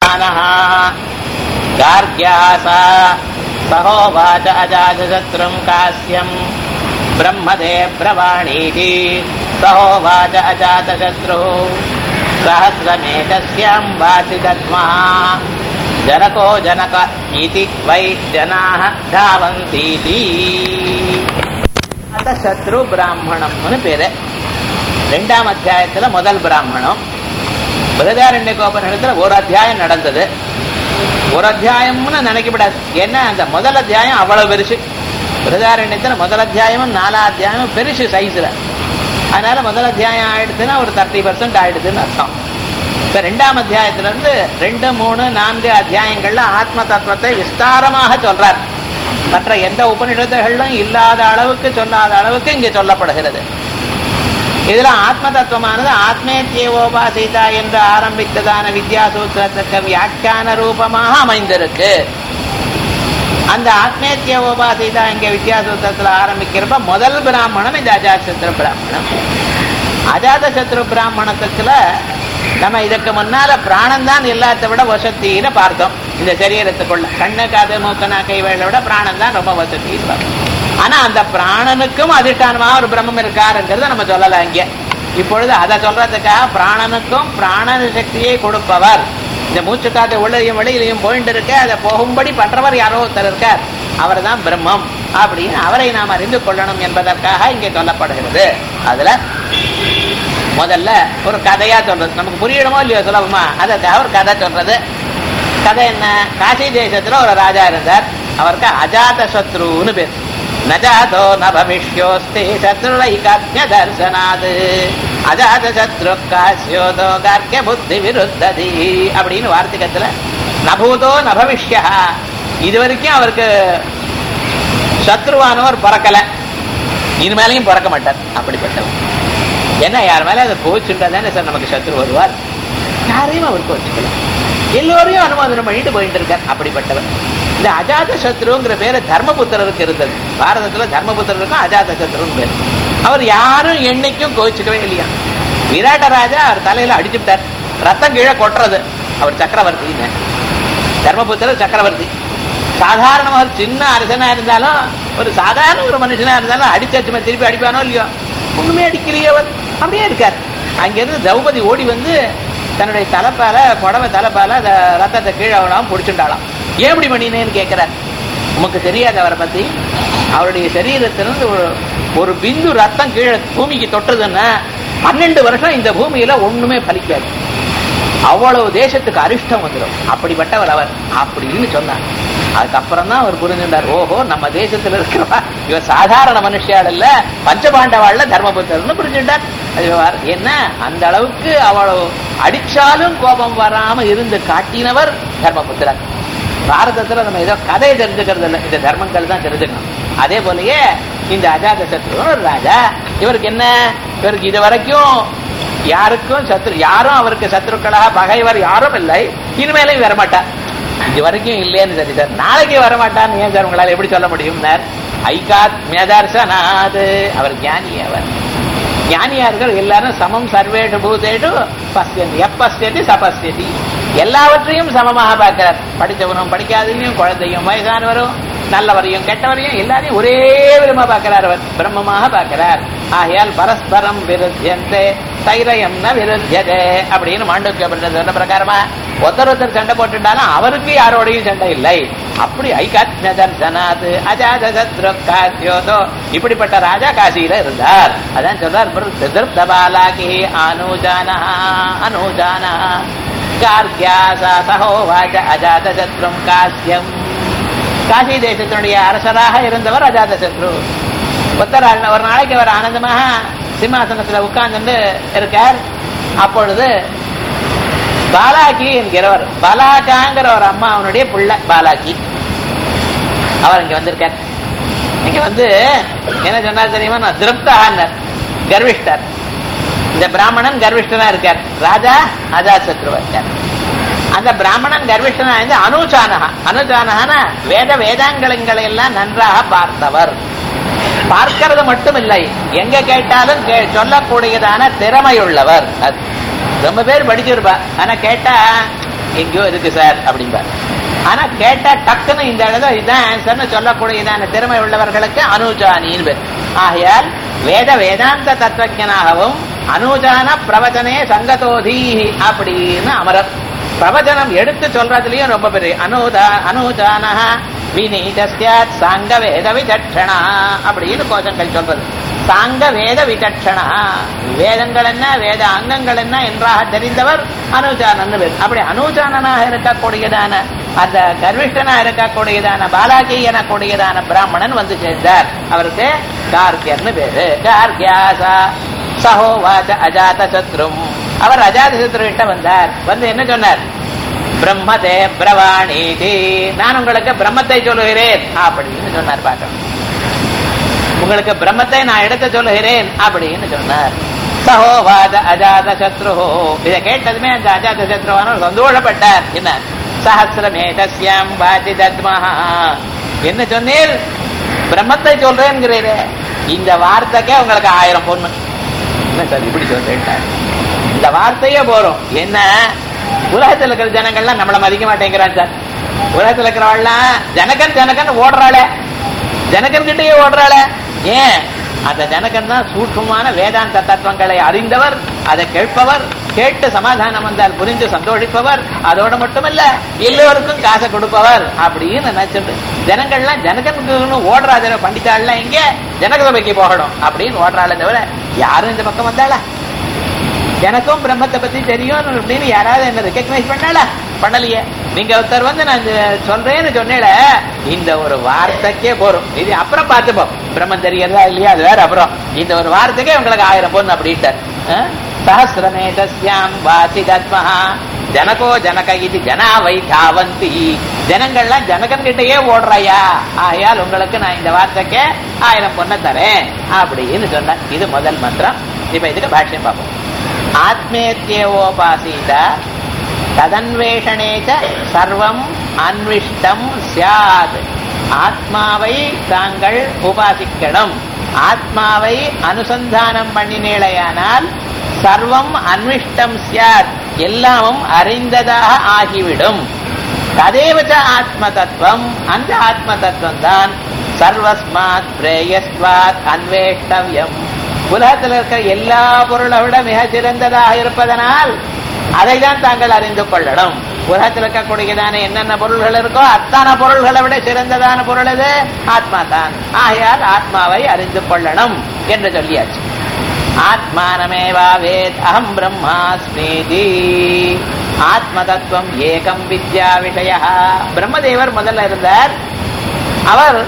அனுஜானः गार्ग्यासा सहोवाच अजातशत्रुम् कास्यम् ब्रह्मदे ब्रवाणीति सहोवाच अजातशत्रुः सहस्रमेकस्याम् वासि दद्मः जनको जनक इति वै जनाः धावन्तीति அத சத்ரு பிராமணம்னு பேரு ரெண்டாம் அத்தியாயத்துல முதல் பிராமணம் பிரதாரண்ய கோபனிடத்துல ஒரு அத்தியாயம் நடந்தது ஒரு அத்தியாயம்னு நினைக்கப்படாது ஏன்னா அந்த முதல் அத்தியாயம் அவ்வளவு பெருசு பிரதாரண்யத்துல முதல் அத்தியாயமும் நாலாம் அத்தியாயமும் பெருசு சைஸ்ல அதனால முதல் அத்தியாயம் ஆயிடுச்சுன்னா ஒரு தேர்ட்டி பர்சன்ட் ஆயிடுதுன்னு அர்த்தம் இப்ப ரெண்டாம் அத்தியாயத்துல இருந்து ரெண்டு மூணு நான்கு அத்தியாயங்கள்ல ஆத்ம தத்துவத்தை விஸ்தாரமாக சொல்றார் மற்ற எந்த உபநிஷத்துகளும் இல்லாத அளவுக்கு சொல்லாத அளவுக்கு இங்கே சொல்லப்படுகிறது இதுல ஆத்ம தத்துவமானது ஆத்மேத்தியோபாசிதா என்று ஆரம்பித்ததான வித்யாசூத்திரத்துக்கு வியாக்கியான ரூபமாக அமைந்திருக்கு அந்த ஆத்மேத்திய உபாசிதா இங்க வித்யாசூத்திரத்துல ஆரம்பிக்கிறப்ப முதல் பிராமணம் இந்த அஜாசத்ரு பிராமணம் அஜாத சத்ரு பிராமணத்துக்குல நம்ம இதுக்கு முன்னால பிராணம் தான் எல்லாத்த விட வசத்தின்னு பார்த்தோம் இந்த சரீரத்துக்குள்ள கண்ணு காது மூக்கு நாக்கை வேலை விட பிராணம் தான் ரொம்ப வசத்தின்னு பார்த்தோம் ஆனா அந்த பிராணனுக்கும் அதிஷ்டானமா ஒரு பிரம்மம் இருக்காருங்கிறத நம்ம சொல்லலாம் இங்க இப்பொழுது அதை சொல்றதுக்காக பிராணனுக்கும் பிராண சக்தியை கொடுப்பவர் இந்த மூச்சு காத்து உள்ளதையும் வெளியிலையும் போயிட்டு இருக்க அதை போகும்படி பண்றவர் யாரோ ஒருத்தர் இருக்கார் அவர் தான் பிரம்மம் அப்படின்னு அவரை நாம் அறிந்து கொள்ளணும் என்பதற்காக இங்கே சொல்லப்படுகிறது அதுல முதல்ல ஒரு கதையா சொல்றது நமக்கு புரியணுமோ இல்லையோ சுலபமா அதற்காக ஒரு கதை சொல்றது கதை என்ன காசி தேசத்துல ஒரு ராஜா இருந்தார் அவருக்கு அஜாத சத்ருன்னு பேர் நஜாதோ ந பவிஷ்யோஸ்தி சத்ருலைகாத்ய தர்சனாது அஜாத சத்ரு காசியோதோ கார்க்கிய புத்தி விருத்ததி அப்படின்னு வார்த்திகத்துல நபூதோ ந பவிஷ்யா இது வரைக்கும் அவருக்கு சத்ருவானவர் பிறக்கல இனிமேலையும் பிறக்க மாட்டார் அப்படிப்பட்டவர் என்ன யார் மேல அதை கோச்சுட்டாதானே சார் நமக்கு சத்ரு வருவார் யாரையும் அவர் கோச்சுக்கல எல்லோரையும் அனுமோதனம் பண்ணிட்டு போயிட்டு இருக்கார் அப்படிப்பட்டவர் இந்த அஜாத சத்ருங்கிற பேரு தர்மபுத்திரருக்கு இருந்தது பாரதத்துல தர்மபுத்திரருக்கும் அஜாத சத்ருன்னு பேர் அவர் யாரும் என்னைக்கும் கோச்சுக்கவே இல்லையா விராட்ட ராஜா அவர் தலையில அடிச்சுட்டார் ரத்தம் கீழே கொட்டுறது அவர் சக்கரவர்த்தின்னு தர்மபுத்திரர் சக்கரவர்த்தி சாதாரணமாக ஒரு சின்ன அரசனா இருந்தாலும் ஒரு சாதாரண ஒரு மனுஷனா இருந்தாலும் அடிச்சாச்சுமா திருப்பி அடிப்பானோ இல்லையோ ஒண்ணுமே அடிக்கலையே அவர் அப்படியே இருக்கார் அங்கிருந்து திரௌபதி ஓடி வந்து தன்னுடைய தலைப்பால புடவை தலைப்பால அந்த ரத்தத்தை கீழே அவனாம் பிடிச்சுட்டாளாம் ஏன் இப்படி பண்ணினேன்னு கேட்கிறார் உமக்கு தெரியாது அவரை பத்தி அவருடைய சரீரத்திலிருந்து ஒரு ஒரு பிந்து ரத்தம் கீழே பூமிக்கு தொட்டுதுன்னா பன்னெண்டு வருஷம் இந்த பூமியில ஒண்ணுமே பலிக்காது அவ்வளவு தேசத்துக்கு அரிஷ்டம் வந்துடும் அப்படிப்பட்டவர் அவர் அப்படின்னு சொன்னார் அதுக்கப்புறம் தான் அவர் புரிஞ்சுட்டார் ஓஹோ நம்ம தேசத்துல இருக்கிறவா இவ சாதாரண மனுஷியாள் இல்ல பஞ்சபாண்டவாள்ல தர்மபுத்தர்னு புரிஞ்சுட்டார் அது வார்- என்ன அந்த அளவுக்கு அவ்வளவு அடிச்சாலும் கோபம் வராம இருந்து காட்டினவர் தர்மபுத்திரர் பாரதத்துல நம்ம ஏதோ கதையை தெரிஞ்சுக்கிறது இல்லை இந்த தர்மங்கள் தான் தெரிஞ்சுக்கணும் அதே போலயே இந்த அஜாத சத்ருன்னு ஒரு ராஜா இவருக்கு என்ன இவருக்கு இது வரைக்கும் யாருக்கும் சத்ரு யாரும் அவருக்கு சத்ருக்களாக பகைவர் யாரும் இல்லை இனிமேலும் வரமாட்டார் இது வரைக்கும் இல்லைன்னு சரி சார் நாளைக்கு வரமாட்டான்னு ஏன் சார் உங்களால எப்படி சொல்ல முடியும் ஐகாத்மியதர்சனாது அவர் ஞானி அவர் ஞானியார்கள் எல்லாரும் சமம் சர்வேடு பூதேடு பசியந்தி எப்பசியதி சபசியதி எல்லாவற்றையும் சமமாக பார்க்கிறார் படித்தவனும் படிக்காதவனையும் குழந்தையும் வயசானவரும் நல்லவரையும் கெட்டவரையும் எல்லாரையும் ஒரே விதமா பார்க்கிறார் அவர் பிரம்மமாக பார்க்கிறார் ஆகையால் பரஸ்பரம் விருத்தியந்தே தைரயம் ந விருத்தியதே அப்படின்னு மாண்டூக்கிய சொன்ன பிரகாரமா ஒருத்தர் ஒருத்தர் சண்டை போட்டுட்டாலும் அவருக்கு யாரோடையும் சண்டை இல்லை அப்படி ஐகாத்மிய தர்சனாது அஜாத சத்ரு காசியோதோ இப்படிப்பட்ட ராஜா காசியில இருந்தார் அதான் சொல்றார் திருப்த பாலாகி அனுஜானா அனுஜானா கார்கியாசா சகோவாச்ச அஜாத சத்ரும் காசியம் காசி தேசத்தினுடைய அரசராக இருந்தவர் அஜாத சத்ரு ஒருத்தர் அண்ண- ஒரு நாளைக்கு அவர் ஆனந்தமாக சிம்மாசனத்துல உட்கார்ந்து இருக்கார் அப்பொழுது பாலாக்கி என்கிறவர் பாலாக்காங்கிற ஒரு அம்மா அவனுடைய புள்ள பாலாக்கி அவர் இங்க வந்திருக்கார் இங்க வந்து என்ன சொன்னார் தெரியுமா நான் திருப்தான்னர் கர்விஷ்டர் இந்த பிராமணன் கர்விஷ்டனா இருக்கார் ராஜா அஜாத் சத்ருவா இருக்கார் அந்த பிராமணன் கர்விஷ்டனா இருந்து அனுச்சானகா அனுச்சானகனா வேத வேதாங்கலங்களை எல்லாம் நன்றாக பார்த்தவர் பார்க்கிறது மட்டும் இல்லை எங்க கேட்டாலும் கே- சொல்லக்கூடியதான திறமையுள்ளவர் அது ரொம்ப பேர் படிச்சிருப்பா ஆனா கேட்டா எங்கேயோ இருக்கு சார் அப்படிம்பார் ஆனா கேட்டா டக்குன்னு இந்த இடத்துல இதான் ஆன்சர்னு சொல்லக்கூடியதான திறமை உள்ளவர்களுக்கு அனுஜானின்னு பேர் ஆகையால் வேத வேதாந்த தத்துவஜனாகவும் அனுஜான பிரவச்சனே சங்கதோதி அப்படின்னு அமரர் பிரவச்சனம் எடுத்து சொல்றதுலயும் ரொம்ப பெரிய அனுதா அனுஜான விநீதஸ்யாத் சாங்க வேத விசட்சணா அப்படின்னு கோஷங்கள் சொல்றது சாங்க வேத விசட்சணா வேதங்கள் என்ன வேத அங்கங்கள் என்ன என்றாக தெரிந்தவர் அனுஜானன் பேர் அப்படி அனுஜானனாக இருக்கக்கூடியதான அந்த கர்விஷ்டனா இருக்கக்கூடியதான பாலாஜி எனக்கூடியதான பிராமணன் வந்து சேர்ந்தார் அவருக்கு கார்கியர்னு பேரு கார்கியாசா சகோவாச்ச அஜாத சத்ரும் அவர் அஜாத சத்ருகிட்ட வந்தார் வந்து என்ன சொன்னார் பிரம்மதே பிரவாணீதி நான் உங்களுக்கு பிரம்மத்தை சொல்லுகிறேன் அப்படின்னு சொன்னார் பார்க்கணும் உங்களுக்கு பிரம்மத்தை நான் எடுத்து சொல்லுகிறேன் அப்படின்னு சொன்னார் சகோவாத அஜாத சத்ரு இதை கேட்டதுமே அந்த அஜாத சத்ருவானவர் சந்தோஷப்பட்டார் என்ன சஹசிரமேதஸ்யாம் பாதி தத்மஹா என்ன சொன்னீர் பிரம்மத்தை சொல்றேங்கிறீரே இந்த வார்த்தைக்கே உங்களுக்கு ஆயிரம் பொண்ணு என்ன சார் இப்படி சொல்லிட்டார் இந்த வார்த்தையே போறோம் என்ன உலகத்தில் இருக்கிற ஜனங்கள்லாம் நம்மள மதிக்க மாட்டேங்கிறான் சார் உலகத்தில் இருக்கிறவள்லாம் ஜனகன் ஜனகன் ஓடுறாளே ஜனகன் கிட்டயே ஓடுறாளே ஏன் அந்த ஜனகன் தான் சூட்சமான வேதாந்த தத்துவங்களை அறிந்தவர் அதை கேட்பவர் கேட்டு சமாதானம் வந்தால் புரிந்து சந்தோஷிப்பவர் அதோட மட்டுமல்ல எல்லோருக்கும் காசை கொடுப்பவர் அப்படின்னு நினைச்சிட்டு ஜனங்கள்லாம் ஜனகனுக்கு ஓடுறாத பண்டிதாள்லாம் இங்க ஜனக சபைக்கு போகணும் அப்படின்னு ஓடுறாளே தவிர யாரும் இந்த பக்கம் வந்தாளா எனக்கும் பிரம்மத்தை பத்தி தெரியும் அப்படின்னு யாராவது என்ன ரெக்கக்னைஸ் பண்ணல பண்ணலையே நீங்க ஒருத்தர் வந்து நான் இந்த சொல்றேன்னு சொன்னேல இந்த ஒரு வார்த்தைக்கே போறோம் இது அப்புறம் பார்த்துப்போம் பிரம்மம் தெரியறதா இல்லையா அது வேற அப்புறம் இந்த ஒரு வார்த்தைக்கே உங்களுக்கு ஆயிரம் பொண்ணு அப்படின்ட்டார் சஹசிரமேதஸ்யாம் வாசி தத்மஹா ஜனகோ ஜனக இது ஜனா வை தாவந்தி ஜனங்கள்லாம் ஜனகன் கிட்டயே ஓடுறாயா ஆகையால் உங்களுக்கு நான் இந்த வார்த்தைக்கு ஆயிரம் பொண்ணை தரேன் அப்படின்னு சொன்னேன் இது முதல் மந்திரம் இப்ப இதுக்கு பாஷ்யம் பார்ப்போம் ஆத்மேத்யேவோபாசீத ததன்வேஷணே சர்வம் அன்விஷ்டம் சியாத் ஆத்மாவை தாங்கள் உபாசிக்கணும் ஆத்மாவை அனுசந்தானம் பண்ணினேளையானால் சர்வம் அன்விஷ்டம் சியாத் எல்லாமும் அறிந்ததாக ஆகிவிடும் ததேவச்ச ஆத்ம தத்துவம் அந்த ஆத்ம தத்துவம் தான் சர்வஸ்மாத் பிரேயஸ்வாத் அன்வேஷ்டவியம் உலகத்தில் இருக்கிற எல்லா பொருளை விட மிக சிறந்ததாக இருப்பதனால் அதை தான் தாங்கள் அறிந்து கொள்ளணும் உலகத்தில் இருக்கக்கூடியதான என்னென்ன பொருள்கள் இருக்கோ அத்தனை பொருள்களை விட சிறந்ததான பொருள் எது ஆத்மா தான் ஆகையால் ஆத்மாவை அறிந்து கொள்ளணும் என்று சொல்லியாச்சு ஆத்மானமேவா வேத் அகம் பிரம்மாஸ்மீதி ஆத்ம தத்துவம் ஏகம் வித்யா விஷய பிரம்மதேவர் முதல்ல இருந்தார் அவர்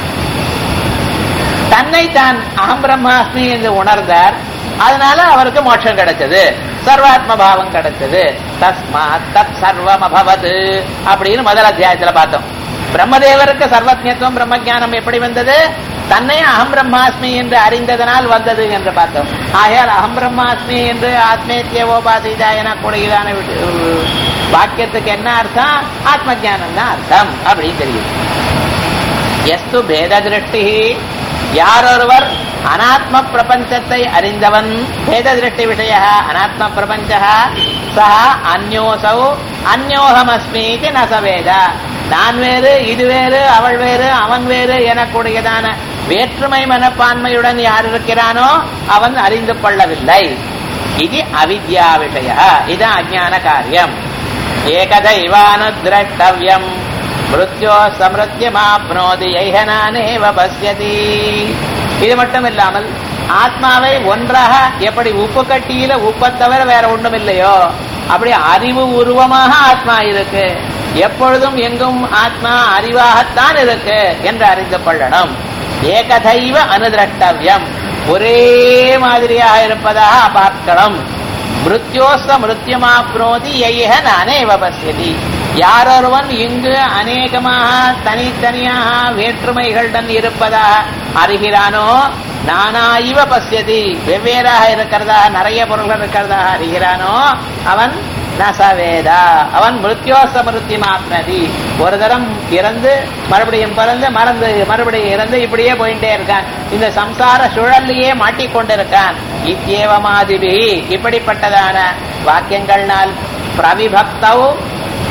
தன்னை தான் அகம் பிரம்மாஸ்மி என்று உணர்ந்தார் அதனால அவருக்கு மோட்சம் கிடைச்சது சர்வாத்ம பாவம் கிடைச்சது தஸ்மாத் தத் சர்வம் அபவது அப்படின்னு முதல் அத்தியாயத்துல பார்த்தோம் பிரம்மதேவருக்கு சர்வஜத்துவம் பிரம்மஜானம் எப்படி வந்தது தன்னை அகம் பிரம்மாஸ்மி என்று அறிந்ததனால் வந்தது என்று பார்த்தோம் ஆகையால் அகம் பிரம்மாஸ்மி என்று ஆத்மேத்தியோபாசிதா என கூடுகிறான வாக்கியத்துக்கு என்ன அர்த்தம் ஆத்ம ஜானம் தான் அர்த்தம் அப்படின்னு தெரியுது எஸ்து பேத திருஷ்டி யாரொருவர் அனாத்ம பிரபஞ்சத்தை அறிந்தவன் பேத திருஷ்டி விஷய அனாத்ம பிரபஞ்ச சா அந்யோசௌ அந்யோகமஸ்மீதி நசவேத நான் வேறு இது வேறு அவள் வேறு அவன் வேறு எனக்கூடியதான வேற்றுமை மனப்பான்மையுடன் யார் இருக்கிறானோ அவன் அறிந்து கொள்ளவில்லை இது அவித்யா விஷய இது அஜான காரியம் ஏகதைவானுதிரஷ்டவியம் மிருத்யோ சமிருத்தியமாப்னோதி ஐஹனானேவ பசியதி இது மட்டும் இல்லாமல் ஆத்மாவை ஒன்றாக எப்படி உப்பு கட்டியில உப்பை தவிர வேற ஒண்ணும் இல்லையோ அப்படி அறிவு உருவமாக ஆத்மா இருக்கு எப்பொழுதும் எங்கும் ஆத்மா அறிவாகத்தான் இருக்கு என்று அறிந்து கொள்ளணும் ஏகதைவ அனுதிரஷ்டவியம் ஒரே மாதிரியாக இருப்பதாக பார்க்கலாம் மிருத்யோஸ்த மிருத்யமாப்னோதி ஐஹ நானே பசியதி யாரொருவன் இங்கு அநேகமாக தனித்தனியாக வேற்றுமைகளுடன் இருப்பதாக அறிகிறானோ நானாயிவ பசியதி வெவ்வேறாக இருக்கிறதா நிறைய பொருள்கள் இருக்கிறதாக அறிகிறானோ அவன் நசவேதா அவன் மிருத்யோச மிருத்தியமாப்னதி ஒரு தரம் இறந்து மறுபடியும் பிறந்து மறந்து மறுபடியும் இறந்து இப்படியே போயிட்டே இருக்கான் இந்த சம்சார சுழல்லையே மாட்டிக்கொண்டிருக்கான் இத்தியேவமாதிபி இப்படிப்பட்டதான வாக்கியங்கள்னால் பிரவிபக்தவ்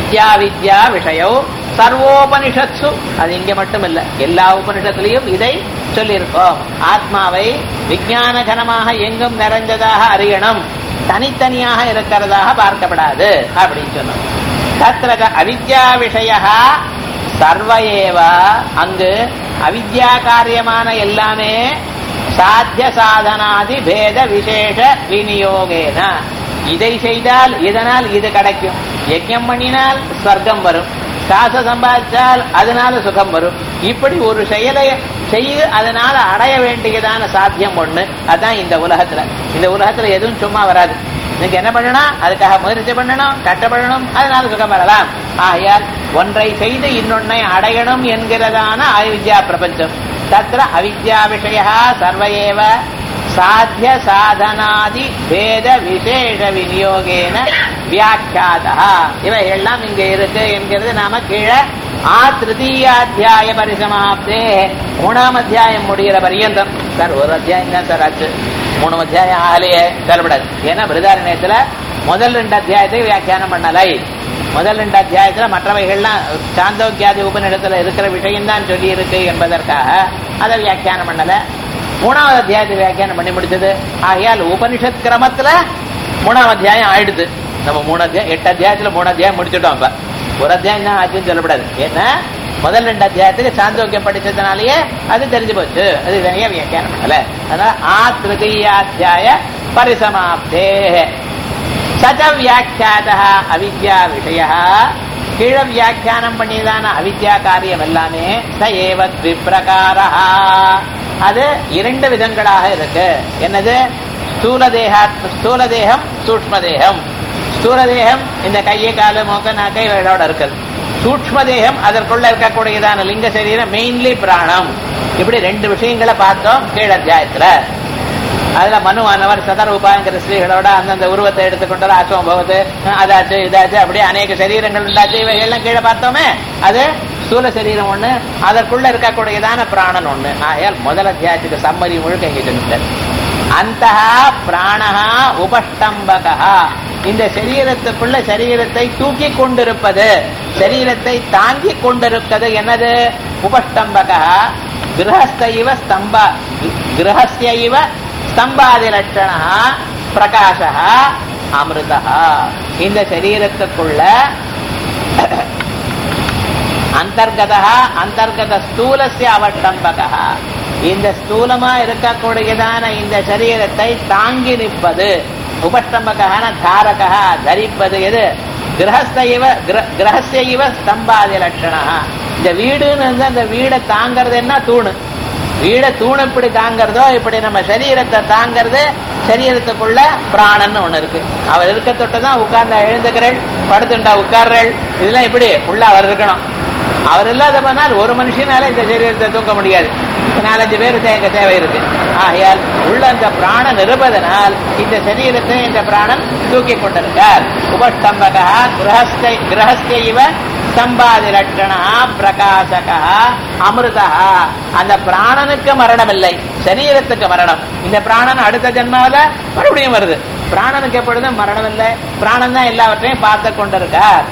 வித்யா வித்யா விஷயம் சர்வோபனிஷத்சு அது இங்க மட்டும் இல்ல எல்லா உபனிஷத்துலயும் இதை சொல்லியிருக்கோம் ஆத்மாவை விஞ்ஞான கனமாக எங்கும் நிறைஞ்சதாக அறியணும் தனித்தனியாக இருக்கிறதாக பார்க்கப்படாது அப்படின்னு சொன்னோம் தத்ர அவித்யா விஷய சர்வ அங்கு அவித்யா காரியமான எல்லாமே சாத்திய சாதனாதி பேத விசேஷ விநியோகேன இதை செய்தால் இதனால் இது கிடைக்கும் யஜ்யம் பண்ணினால் ஸ்வர்க்கம் வரும் காசை சம்பாதிச்சால் அதனால சுகம் வரும் இப்படி ஒரு செயலை செய்து அதனால அடைய வேண்டியதான சாத்தியம் ஒண்ணு அதான் இந்த உலகத்துல இந்த உலகத்துல எதுவும் சும்மா வராது நீங்க என்ன பண்ணணும் அதுக்காக முயற்சி பண்ணணும் கஷ்டப்படணும் அதனால சுகம் வரலாம் ஆகையால் ஒன்றை செய்து இன்னொன்னை அடையணும் என்கிறதான அவித்யா பிரபஞ்சம் தத்திர அவித்யா விஷய சர்வயேவ சாத்திய சாதனாதி பேத விசேஷ விநியோகேன வியாக்கியாதா இவை எல்லாம் இங்க இருக்கு என்கிறது நாம கீழே ஆ திருத்தீயாத்தியாய பரிசமாப்தே மூணாம் அத்தியாயம் முடிகிற பரியந்தம் சார் ஒரு அத்தியாயம் தான் சார் ஆச்சு மூணு அத்தியாயம் ஆகலையே சொல்லப்படாது ஏன்னா பிரதாரண்யத்துல முதல் ரெண்டு அத்தியாயத்தை வியாக்கியானம் பண்ணலை முதல் ரெண்டு அத்தியாயத்துல மற்றவைகள்லாம் சாந்தோக்கியாதி உபநிடத்துல இருக்கிற விஷயம் தான் சொல்லி இருக்கு என்பதற்காக அதை வியாக்கியானம் பண்ணல மூணாவது அத்தியாயத்தை வியாக்கியானம் பண்ணி முடிச்சது ஆகையால் உபனிஷத் கிரமத்துல மூணாவது அத்தியாயம் ஆயிடுது நம்ம மூணு அத்தியாயம் எட்டு அத்தியாயத்துல மூணு அத்தியாயம் முடிச்சுட்டோம் இப்ப ஒரு அத்தியாயம் தான் ஆச்சுன்னு சொல்லப்படாது ஏன்னா முதல் ரெண்டு அத்தியாயத்துக்கு சாந்தோக்கியம் படிச்சதுனாலயே அது தெரிஞ்சு போச்சு அது தனியா வியாக்கியானம் பண்ணல அதனால ஆ திருத்தீயாத்தியாய பரிசமாப்தே சஜ வியாக்கியாத அவித்யா விஷய கீழ வியாக்கியானம் பண்ணியதான அவித்யா காரியம் எல்லாமே ச ஏவ த்விப்பிரகாரா அது இரண்டு விதங்களாக இருக்கு என்னது ஸ்தூல தேகா ஸ்தூல தேகம் சூக்ம தேகம் ஸ்தூல தேகம் இந்த கையை காலு மூக்க நாக்கை இவைகளோட இருக்குது சூக்ம தேகம் அதற்குள்ள இருக்கக்கூடியதான லிங்க சரீரம் மெயின்லி பிராணம் இப்படி ரெண்டு விஷயங்களை பார்த்தோம் கீழ் அத்தியாயத்துல அதுல மனுவானவர் சதரூபாங்கிற ஸ்ரீகளோட அந்தந்த உருவத்தை எடுத்துக்கொண்டு அசோம் பகவத்து அதாச்சு இதாச்சு அப்படியே அநேக சரீரங்கள் உண்டாச்சு இவைகள்லாம் கீழே பார்த்தோமே அது ஸ்தூல சரீரம் ஒண்ணு அதற்குள்ள இருக்கக்கூடியதான பிராணன் ஒண்ணு ஆகையால் முதல் அத்தியாயத்துக்கு சம்மரி முழுக்க இங்க சொல்லிட்டார் அந்த பிராணஹா உபஷ்டம்பகா இந்த சரீரத்துக்குள்ள சரீரத்தை தூக்கி கொண்டிருப்பது சரீரத்தை தாங்கி கொண்டிருப்பது என்னது உபஷ்டம்பகா கிரகஸ்தைவ ஸ்தம்ப கிரகஸ்தைவ ஸ்தம்பாதி லட்சண பிரகாச அமிர்தா இந்த சரீரத்துக்குள்ள அந்தர்கத அந்தர்கத ஸ்தூலசிய அவட்டம்பக இந்த ஸ்தூலமா இருக்கக்கூடியதான இந்த சரீரத்தை தாங்கி நிற்பது உபஷ்டம்பகான தாரகா தரிப்பது எது கிரகஸ்தைவ கிரகஸ்தைவ ஸ்தம்பாதி லட்சணா இந்த வீடுன்னு இருந்தா இந்த வீடை தாங்கிறது என்ன தூணு வீட தூண் எப்படி தாங்கிறதோ இப்படி நம்ம சரீரத்தை தாங்கிறது சரீரத்துக்குள்ள பிராணன் ஒண்ணு இருக்கு அவர் இருக்க தொட்டுதான் உட்கார்ந்தா எழுந்துக்கிறள் படுத்துண்டா உட்கார்றள் இதெல்லாம் இப்படி உள்ள அவர் இருக்கணும் அவர் இல்லாத பண்ணால் ஒரு மனுஷனால இந்த சரீரத்தை தூக்க முடியாது நாலஞ்சு பேர் தேங்க தேவை இருக்கு ஆகையால் உள்ள அந்த பிராணன் இருப்பதனால் இந்த சரீரத்தை இந்த பிராணன் தூக்கி கொண்டிருக்கார் உபஸ்தம்பகா கிரகஸ்தை கிரகஸ்தைவ ஸ்தம்பாதி லட்சணா பிரகாசகா அமிர்தா அந்த பிராணனுக்கு மரணம் இல்லை சரீரத்துக்கு மரணம் இந்த பிராணன் அடுத்த ஜென்மாவில மறுபடியும் வருது பிராணனுக்கு எப்பொழுதும் மரணம் இல்லை பிராணன் தான் எல்லாவற்றையும் பார்த்து கொண்டிருக்கார்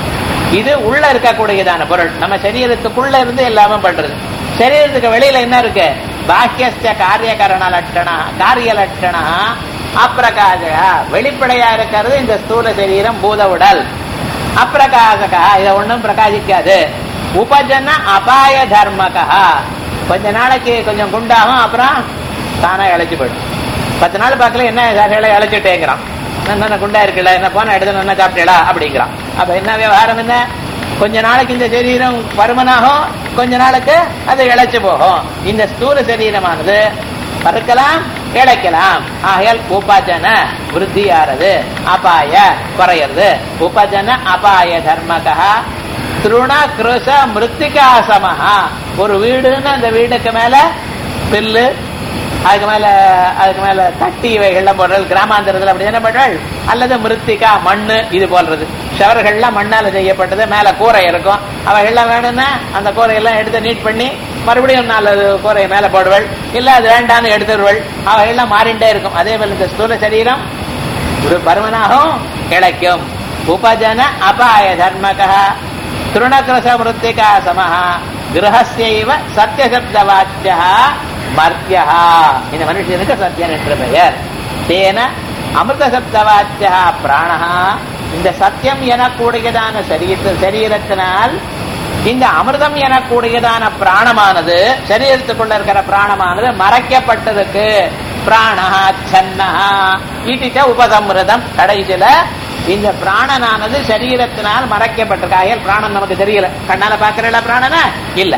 இது உள்ள இருக்கக்கூடியதான பொருள் நம்ம சரீரத்துக்குள்ள இருந்து எல்லாமே பண்றது சரீரத்துக்கு வெளியில என்ன இருக்கு பாக்கியஸ்ட காரியகரண லட்சணா காரிய லட்சணா அப்பிரகாசகா வெளிப்படையா இருக்கிறது இந்த ஸ்தூல சரீரம் பூத உடல் அப்பிரகாசகா இதை ஒண்ணும் பிரகாசிக்காது உபஜன அபாய தர்மகா கொஞ்ச நாளைக்கு கொஞ்சம் குண்டாகும் அப்புறம் தானா இழைச்சு போயிடும் பத்து நாள் பார்க்கல என்ன சாரிகளை இழைச்சிட்டேங்கிறான் என்ன குண்டா இருக்குல்ல என்ன போன எடுத்து என்ன சாப்பிட்டேடா அப்படிங்கிறான் அப்ப என்ன விவகாரம் என்ன கொஞ்ச நாளைக்கு இந்த சரீரம் பருமனாகும் கொஞ்ச நாளுக்கு அது இழைச்சு போகும் இந்த ஸ்தூல சரீரமானது பறக்கலாம் இழைக்கலாம் ஆகையால் உபஜன விருத்தியாறது அபாய குறையிறது உபஜன அபாய தர்மகா திருண கிருஷ மிருத்திகா சமஹா ஒரு வீடுன்னு அந்த வீடுக்கு மேல பில்லு அதுக்கு மேல அதுக்கு மேல தட்டி இவைகள்லாம் போடுறது கிராமாந்தரத்துல அப்படி என்ன பண்றாள் அல்லது மிருத்திகா மண்ணு இது போடுறது ஷவர்கள்லாம் மண்ணால செய்யப்பட்டது மேல கூரை இருக்கும் அவைகள்லாம் வேணும்னா அந்த கூரையெல்லாம் எடுத்து நீட் பண்ணி மறுபடியும் நாலு கூரையை மேல போடுவள் இல்ல அது வேண்டான்னு எடுத்துருவள் அவைகள்லாம் மாறிண்டே இருக்கும் அதே போல இந்த ஸ்தூல சரீரம் ஒரு பருமனாகவும் இழைக்கும் உபஜன அபாய தர்மக திருணகிரச மிருத்திகா சமஹ கிரகஸ்யைவ சத்தியசப்த வாச்சியா மர்த்தியா இந்த மனுஷனுக்கு சத்தியன் என்ற பெயர் தேன அமிர்த சப்த வாச்சியா பிராணஹா இந்த சத்தியம் எனக்கூடியதான சரீர சரீரத்தினால் இந்த அமிர்தம் எனக்கூடியதான பிராணமானது சரீரத்துக்குள்ள இருக்கிற பிராணமானது மறைக்கப்பட்டிருக்கு பிராணஹா சன்னஹா இட்டிட்ட உபசம்ருதம் கடைசியில இந்த பிராணனானது சரீரத்தினால் மறைக்கப்பட்டிருக்கு ஆகையால் பிராணன் நமக்கு தெரியல கண்ணால பாக்குறல பிராணனா இல்ல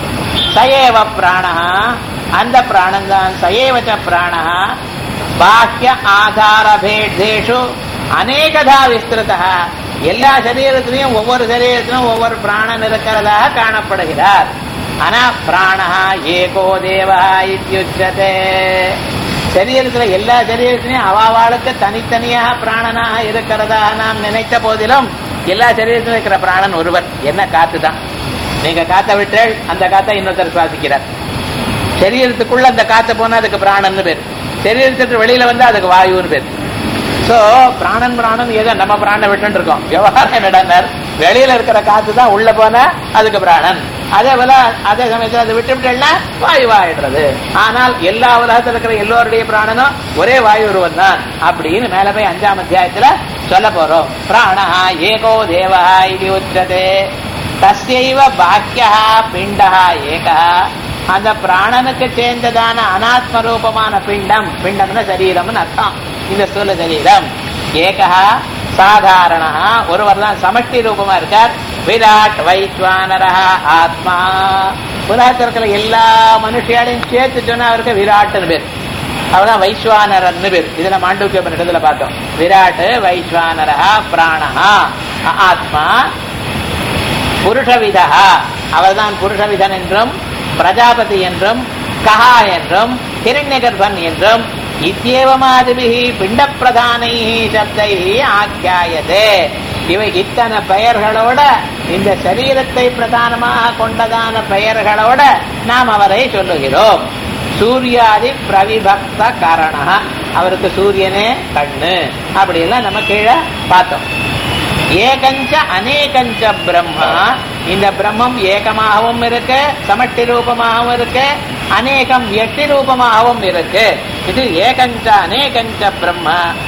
சயேவ பிராணஹா அந்த பிராணன் தான் சயேவச்ச பிராணஹா பாக்கிய ஆதார பேஷு அநேகதா விஸ்திருதா எல்லா சரீரத்திலையும் ஒவ்வொரு சரீரத்திலும் ஒவ்வொரு பிராணன் இருக்கிறதாக காணப்படுகிறார் ஆனா பிராணஹா ஏகோ தேவா இத்தியுச்சதே சரீரத்துல எல்லா சரீரத்திலையும் அவாவாளுக்கு தனித்தனியாக பிராணனாக இருக்கிறதாக நாம் நினைத்த போதிலும் எல்லா சரீரத்திலும் இருக்கிற பிராணன் ஒருவர் என்ன காத்து தான் நீங்க காத்த விட்டால் அந்த காத்தை இன்னொருத்தர் சுவாசிக்கிறார் சரீரத்துக்குள்ள அந்த காத்து போனா அதுக்கு பிராணன்னு பேர் சரீரத்துக்கு வெளியில வந்து அதுக்கு வாயுன்னு பேர் சோ பிராணன் பிராணன் ஏதோ நம்ம பிராண விட்டு இருக்கோம் விவகாரம் என்னடார் வெளியில இருக்கிற காத்து தான் உள்ள போனா அதுக்கு பிராணன் அதே போல அதே சமயத்துல அதை விட்டு விட்டா வாயுவாயிடுறது ஆனால் எல்லா உலகத்துல இருக்கிற எல்லோருடைய பிராணனும் ஒரே வாயு ஒருவன் தான் அப்படின்னு மேல போய் அஞ்சாம் அத்தியாயத்துல சொல்ல போறோம் பிராணஹா ஏகோ தேவா இது உச்சதே தஸ்யைவ பாக்கியா பிண்டா ஏகா அந்த பிராணனுக்கு சேர்ந்ததான அனாத்ம ரூபமான பிண்டம் பிண்டம்னா சரீரம்னு அர்த்தம் இந்த ஸ்தூல சரீரம் ஏகா சாதாரண ஒருவர் தான் சமஷ்டி ரூபமா இருக்கார் விராட் வைஸ்வானரா ஆத்மா உலகத்தில் இருக்கிற எல்லா மனுஷியாலையும் சேர்த்து சொன்னா அவருக்கு விராட்னு பேர் அவர்தான் வைஸ்வானரன் பேர் இதுல மாண்டூக்கிய பரிஷத்துல பார்த்தோம் விராட் வைஸ்வானரா பிராணஹா ஆத்மா புருஷவிதா அவர்தான் புருஷவிதன் என்றும் பிரஜாபதி என்றும் கஹா என்றும் ஹிரண்யகர்பன் என்றும் இத்தியேவமாதிபிகி பிண்ட பிரதானை சப்தை ஆக்கியாயதே இவை இத்தனை பெயர்களோட இந்த சரீரத்தை பிரதானமாக கொண்டதான பெயர்களோட நாம் அவரை சொல்லுகிறோம் சூர்யாதி பிரவிபக்த காரண அவருக்கு சூரியனே கண்ணு அப்படி எல்லாம் நம்ம கீழே பார்த்தோம் ஏகஞ்ச அநேகஞ்ச பிரம்மா இந்த பிரம்மம் ஏகமாகவும் இருக்கு சமட்டி ரூபமாகவும் இருக்கு அநேகம் எட்டி ரூபமாகவும் இருக்கு இது ஏகஞ்ச அநேகஞ்ச பிரம்ம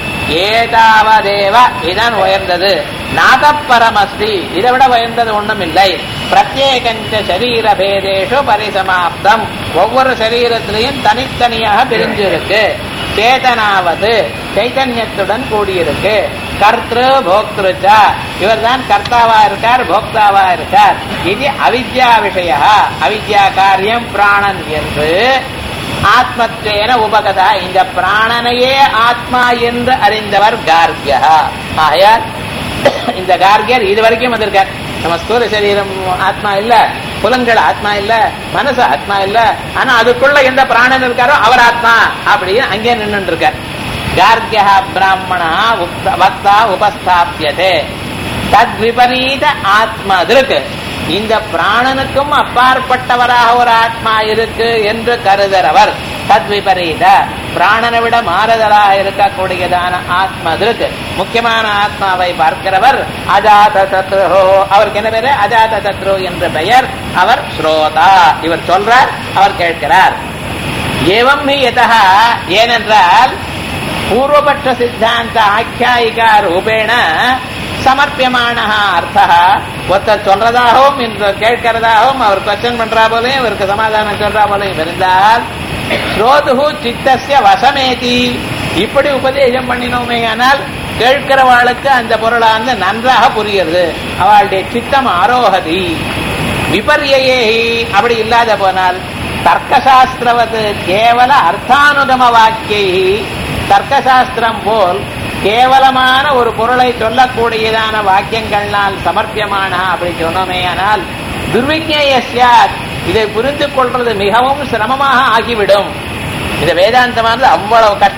ஏதாவதேவ இதான் உயர்ந்தது நாதப்பரமஸ்தி இதை விட உயர்ந்தது ஒண்ணும் இல்லை பிரத்யேகஞ்ச சரீர பேதேஷு பரிசமாப்தம் ஒவ்வொரு சரீரத்திலையும் தனித்தனியாக பிரிஞ்சிருக்கு சேதனாவது சைத்தன்யத்துடன் கூடியிருக்கு கர்த்திரு போக்திருச்ச இவர் தான் கர்த்தாவா இருக்கார் போக்தாவா இருக்கார் இது அவித்யா விஷய அவித்யா காரியம் பிராணன் என்று ஆத்மத்வேன உபகதா இந்த பிராணனையே ஆத்மா என்று அறிந்தவர் கார்கியா ஆகையால் இந்த கார்கியர் இது வரைக்கும் வந்திருக்கார் நம்ம ஸ்தூல சரீரம் ஆத்மா இல்ல புலன்கள் ஆத்மா இல்ல மனசு ஆத்மா இல்ல ஆனா அதுக்குள்ள எந்த பிராணன் இருக்காரோ அவர் ஆத்மா அப்படின்னு அங்கே நின்று இருக்கார் கார்கியா பிராமணா வக்தா உபஸ்தாபியதே தத் விபரீத ஆத்மா இருக்கு இந்த பிராணனுக்கும் அப்பாற்பட்டவராக ஒரு ஆத்மா இருக்கு என்று கருதுறவர் தத் விபரீத பிராணனை விட மாறுதலாக இருக்கக்கூடியதான ஆத்மா இருக்கு முக்கியமான ஆத்மாவை பார்க்கிறவர் அஜாத சத்ருஹோ அவருக்கு என்ன பேரு அஜாத சத்ரு என்ற பெயர் அவர் ஸ்ரோதா இவர் சொல்றார் அவர் கேட்கிறார் ஏவம் யதா ஏனென்றால் பூர்வபட்ச சித்தாந்த ஆக்கியாயிகா ரூபேண சமர்ப்பியமான அர்த்தா ஒருத்தர் சொல்றதாகவும் இன்று கேட்கிறதாகவும் அவர் கொஸ்டின் பண்றா போலையும் இவருக்கு சமாதானம் சொல்றா போலையும் இருந்தால் ஸ்ரோதுகு சித்தசிய வசமேதி இப்படி உபதேசம் பண்ணினோமே ஆனால் கேட்கிறவாளுக்கு அந்த பொருளானது நன்றாக புரியுது அவளுடைய சித்தம் ஆரோகதி விபர்யே அப்படி இல்லாத போனால் தர்க்கசாஸ்திரவது கேவல அர்த்தானுகம வாக்கியை தர்க்கசாஸ்திரம் போல் கேவலமான ஒரு பொருளை சொல்லக்கூடியதான வாக்கியங்கள்னால் சமர்ப்பியமான அப்படி சொன்னோமே ஆனால் துர்விஜயசியாத் இதை புரிந்து கொள்றது மிகவும் சிரமமாக ஆகிவிடும் இந்த வேதாந்தமானது அவ்வளவு கஷ்டம்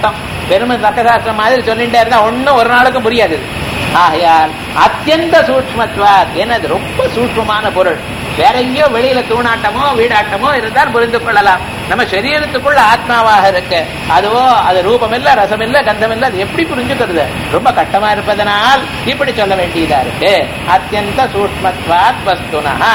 பெருமை தர்க்கசாஸ்திரம் மாதிரி சொல்லிட்டே இருந்தா ஒண்ணும் ஒரு நாளுக்கும் புரியாது ஆகையால் அத்தியந்த சூட்சமத்வாத் என்னது ரொம்ப சூட்சமான பொருள் வேற எங்கேயோ வெளியில தூணாட்டமோ வீடாட்டமோ இருந்தால் புரிந்து கொள்ளலாம் நம்ம சரீரத்துக்குள்ள ஆத்மாவாக இருக்கு அதுவோ அது ரூபம் இல்ல ரசம் இல்ல கந்தம் இல்ல அது எப்படி புரிஞ்சுக்கிறது ரொம்ப கட்டமா இருப்பதனால் இப்படி சொல்ல வேண்டியதா இருக்கு அத்தியந்த சூட்சமத்வாத் வஸ்துனா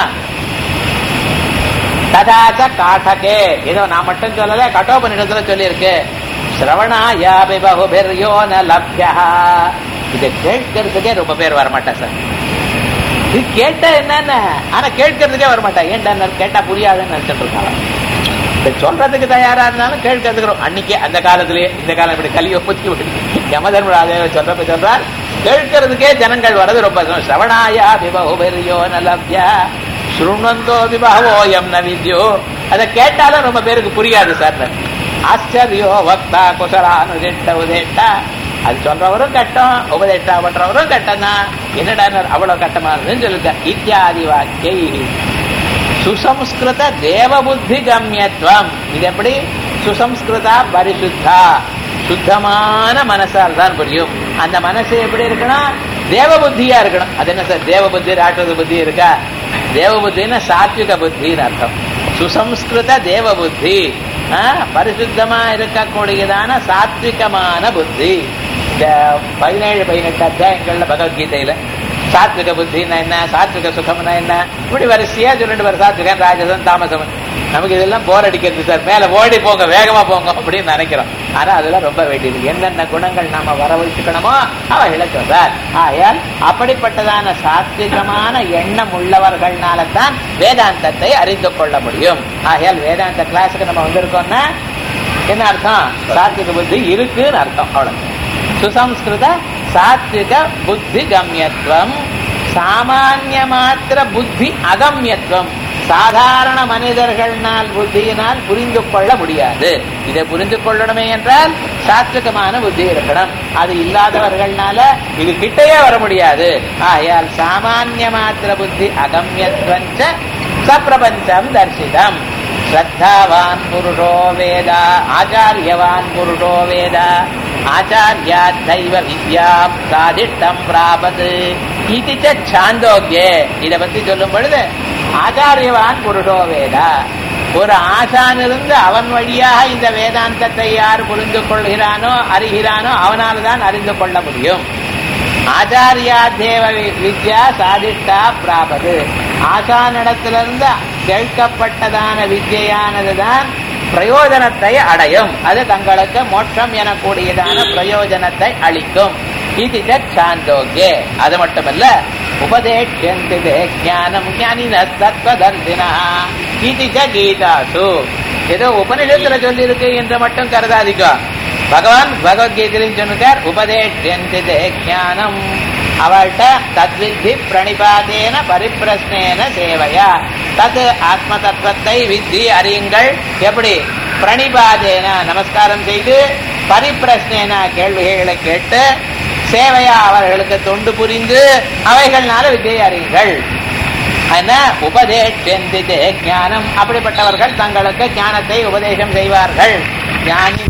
ததாச்ச காட்டகே ஏதோ நான் மட்டும் சொல்லல கட்டோபனிடத்துல சொல்லியிருக்கு சிரவணாயாபி பகுபிர்யோ ந லப்யா இதை கேட்கறதுக்கே ரொம்ப பேர் வரமாட்டா சார் இது கேட்டா என்னன்னு ஆனா கேட்கறதுக்கே வரமாட்டா ஏன்டா கேட்டா புரியாதுன்னு நினைச்சிட்டு இருக்காங்க இதை சொல்றதுக்கு தயாரா இருந்தாலும் கேட்கறதுக்கு ரொம்ப- அன்னைக்கே அந்த காலத்திலேயே இந்த காலம் இப்படி கலியை பத்தி யமதர்மராஜ சொல்றப்ப சொல்றார் கேட்கறதுக்கே ஜனங்கள் வர்றது ரொம்ப கஷ்டம். சிரவணாயா விபகுபெரியோ நலப்யா சுருணந்தோ விபகவோயம் ந வித்யோ அதை கேட்டாலும் ரொம்ப பேருக்கு புரியாது சார் ஆச்சரியோ வக்தா குசலானுதிட்ட உதேட்டா அது சொல்றவரும் கட்டம் உபதேட்டா பண்றவரும் கட்டம் தான் என்னடா அவ்வளவு கட்டமா இருந்துன்னு சொல்லிருக்க இத்தியாதி வாக்கியை சுசம்ஸ்கிருத தேவபுத்தி கம்யத்துவம் இது எப்படி சுசம்ஸ்கிருதா பரிசுத்தா சுத்தமான மனசால் தான் புரியும் அந்த மனசு எப்படி இருக்கணும் தேவபுத்தியா இருக்கணும் அது என்ன சார் தேவபுத்தி ராட்சத புத்தி இருக்கா தேவபுத்தின்னா சாத்விக புத்தின்னு அர்த்தம் சுசம்ஸ்கிருத தேவபுத்தி ஆ, பரிசுத்தமா இருக்கக்கூடியதான சாத்விகமான புத்தி இந்த பதினேழு பதினெட்டு அத்தியாயங்கள்ல பகவத்கீதையில சாத்விக புத்தின்னா என்ன சாத்விக சுகம்னா என்ன இப்படி வரிசையா சொல்லிட்டு வர சாத்விகன் ராஜசன் தாமசம் நமக்கு இதெல்லாம் போர் அடிக்கிறது சார் மேல ஓடி போங்க வேகமா போங்க அப்படின்னு நினைக்கிறோம் ஆனா அதெல்லாம் ரொம்ப வேண்டியது என்னென்ன குணங்கள் நாம வரவழைச்சுக்கணுமோ அவைகளை சொல்றார் ஆயால் அப்படிப்பட்டதான சாத்விகமான எண்ணம் உள்ளவர்கள்னால தான் வேதாந்தத்தை அறிந்து கொள்ள முடியும் ஆகையால் வேதாந்த கிளாஸுக்கு நம்ம வந்திருக்கோம்னா என்ன அர்த்தம் சாத்விக புத்தி இருக்குன்னு அர்த்தம் அவ்வளவு சுசம்ஸ்கிருத சாத்விக புத்தி கம்யத்துவம் சாமானிய மாத்திர புத்தி அகம்யத்துவம் சாதாரண மனிதர்கள்னால் புத்தியினால் புரிந்து கொள்ள முடியாது இதை புரிந்து கொள்ளணுமே என்றால் சாத்விகமான புத்தி இருக்கணும் அது இல்லாதவர்கள்னால இது கிட்டையே வர முடியாது ஆகையால் சாமானிய மாத்திர புத்தி அகம்யத்வஞ்ச சப்பிரபஞ்சம் தர்சிதம் ஸ்ரத்தாவான் புருஷோ வேத ஆச்சாரியவான் புருஷோ வேத ஆச்சாரியா தெய்வ வித்யாம் சாதிஷ்டம் பிராபது இது ச சாந்தோக்கியே இத பத்தி சொல்லும் பொழுது ஆச்சாரியவான் புருஷோ வேத ஒரு ஆசான் இருந்து அவன் வழியாக இந்த வேதாந்தத்தை யார் புரிந்து கொள்கிறானோ அறிகிறானோ அவனால் தான் அறிந்து கொள்ள முடியும் ஆச்சாரியா தேவ வி- வித்யா சாதிஷ்டா பிராபது ஆசானிடத்திலிருந்து கேட்கப்பட்டதான வித்யானதுதான் பிரயோஜனத்தை அடையும் அது தங்களுக்கு மோட்சம் எனக்கூடியதான பிரயோஜனத்தை அளிக்கும் இது ச சாந்தோக்கியே அது மட்டுமல்ல உபதேஷ்யந்தி தே ஞானம் ஞானின தத்வதர்சினா இது ச கீதாசு ஏதோ உபனிஷத்துல சொல்லியிருக்கு என்று மட்டும் கருதாதிக்கோ பகவான் பகவத்கீதையிலும் சொன்னார் உபதேஷ்யந்தி தே ஞானம் அவள்கிட்ட தத்வித்தி பிரணிபாதேன பரிப்பிரஸ்னேன சேவையா தத் ஆத்ம தத்துவத்தை வித்தி அறியுங்கள் எப்படி பிரணிபாதேன நமஸ்காரம் செய்து பரிப்பிரஸ்னேன கேள்விகளை கேட்டு சேவையா அவர்களுக்கு தொண்டு புரிந்து அவைகள்னால வித்தியை அறியுங்கள் என்ன உபதேஷந்தி தே ஞானம் அப்படிப்பட்டவர்கள் தங்களுக்கு ஞானத்தை உபதேசம் செய்வார்கள் ஞானி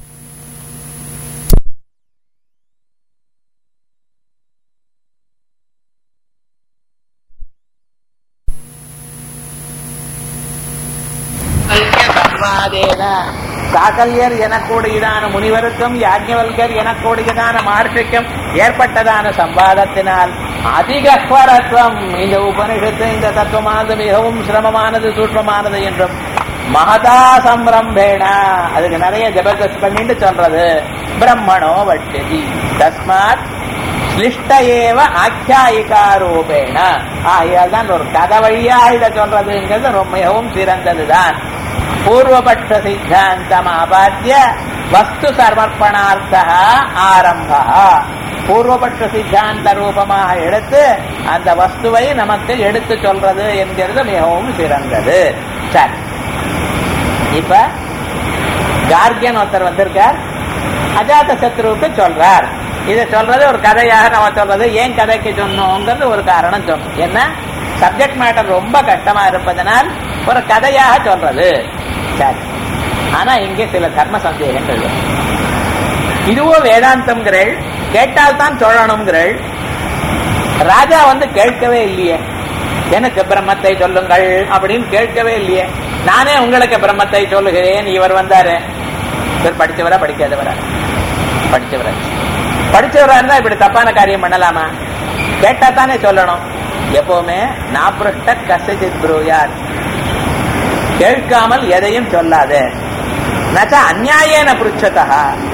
சம்வாதேன சாகல்யர் எனக்கூடியதான முனிவருக்கும் யாஜ்ஞவல்கர் எனக்கூடியதான மகர்ஷிக்கும் ஏற்பட்டதான சம்பாதத்தினால் அதிகஸ்வரத்துவம் இந்த உபனிஷத்து இந்த தத்துவமானது மிகவும் சிரமமானது சூட்சமானது என்றும் மகதா சம்பிரம்பேண அதுக்கு நிறைய ஜபர்தஸ்த் பண்ணிட்டு சொல்றது பிரம்மணோ வட்டதி தஸ்மாத் ஸ்லிஷ்ட ஏவ ஆக்கியாயிகாரூபேண ஆகையால் தான் ஒரு கதை வழியா இதை சொல்றதுங்கிறது ரொம்ப மிகவும் சிறந்ததுதான் பூர்வபட்ச சித்தாந்தம் ஆபாத்திய வஸ்து சமர்ப்பணார்த்த ஆரம்ப பூர்வபட்ச சித்தாந்த ரூபமாக எடுத்து அந்த வஸ்துவை நமக்கு எடுத்து சொல்றது என்கிறது மிகவும் சிறந்தது சரி இப்ப கார்கியன் ஒருத்தர் வந்திருக்கார் அஜாத சத்ருவுக்கு சொல்றார் இதை சொல்றது ஒரு கதையாக நம்ம சொல்றது ஏன் கதைக்கு சொன்னோங்கிறது ஒரு காரணம் சொன்னோம் என்ன சப்ஜெக்ட் மேட்டர் ரொம்ப கஷ்டமா இருப்பதனால் ஒரு கதையாக சொல்றது சரி ஆனா இங்கே சில தர்ம சந்தேகங்கள் வரும். இதுவோ வேதாந்தம்ங்கிறள் கேட்டால் தான் சொல்லணுங்கிறள் ராஜா வந்து கேட்கவே இல்லையே எனக்கு பிரம்மத்தை சொல்லுங்கள் அப்படின்னு கேட்கவே இல்லையே நானே உங்களுக்கு பிரம்மத்தை சொல்லுகிறேன் இவர் வந்தாரு இவர் படிச்சவரா படிக்காதவரா படிச்சவரா படிச்சவரா இருந்தா இப்படி தப்பான காரியம் பண்ணலாமா கேட்டா தானே சொல்லணும் எப்பவுமே நாபிருஷ்ட கசித் ப்ரூயார் கேட்காமல் எதையும் சொல்லாதே நச்ச அந்நியாயேன புருஷதா